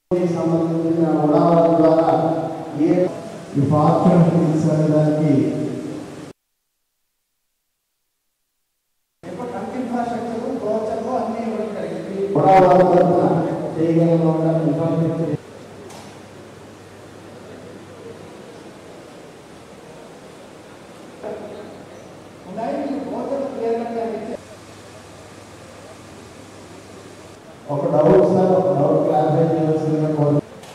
సంబంధించిన ఉడాల ద్వారా ఏ ఈ ఫార్చ్యూన్ హిల్స్ అనే దానికి ఇన్ఫ్రాస్ట్రక్చర్ బ్రోచర్లు అన్నీ ఇవ్వడం జరిగింది ఉడాల తరఫున చేయగలిగిన వాళ్ళని ఇన్ఫర్మేషన్ ఉన్నాయి మీకు బ్రోచర్లు క్లియర్గా ఇచ్చే ఒక డౌట్ సార్ ఒక డౌట్ క్లారిఫై చేయాల్సిందిగా కోరు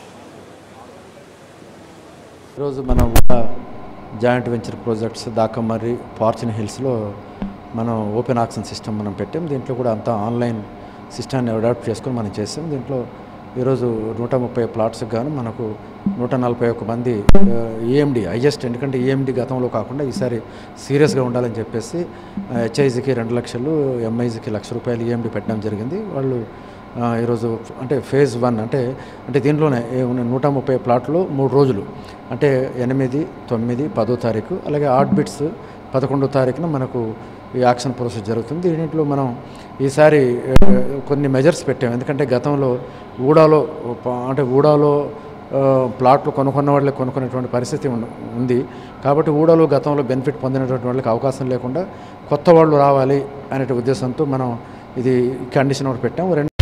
ఈరోజు మనం కూడా joint venture projects Dakamarri fortune హిల్స్లో మనం ఓపెన్ ఆక్షన్ సిస్టమ్ మనం పెట్టాం దీంట్లో కూడా అంతా ఆన్లైన్ సిస్టాన్ని అడాప్ట్ చేసుకొని మనం చేసాం దీంట్లో ఈరోజు నూట ముప్పై ప్లాట్స్కి గాను మనకు నూట నలభై ఒక్క మంది ఏఎండి హైయెస్ట్ ఎందుకంటే ఏఎండి గతంలో కాకుండా ఈసారి సీరియస్గా ఉండాలని చెప్పేసి హెచ్ఐజికి రెండు లక్షలు ఎంఐజికి లక్ష రూపాయలు ఈఎండి పెట్టడం జరిగింది వాళ్ళు ఆ, ఈరోజు అంటే ఫేజ్ వన్ అంటే అంటే దీంట్లోనే ఏ ఉన్న నూట ముప్పై ప్లాట్లు మూడు రోజులు అంటే ఎనిమిది తొమ్మిది పదో తారీఖు అలాగే ఆర్ట్ బిట్స్ పదకొండో తారీఖున మనకు ఈ యాక్షన్ ప్రాసెస్ జరుగుతుంది దీంట్లో మనం ఈసారి ఏ, కొన్ని మెజర్స్ పెట్టాం ఎందుకంటే గతంలో ఊడాలో ప- అంటే ఊడాలో ఆ, ప్లాట్లు కొనుక్కున్న వాళ్ళకి కొనుక్కునేటువంటి పరిస్థితి ఉన్న- ఉంది కాబట్టి ఊడలు గతంలో బెనిఫిట్ పొందినటువంటి వాళ్ళకి అవకాశం లేకుండా కొత్త వాళ్ళు రావాలి అనే ఉద్దేశంతో మనం ఇది కండిషన్ ఒకటి పెట్టాం రెండు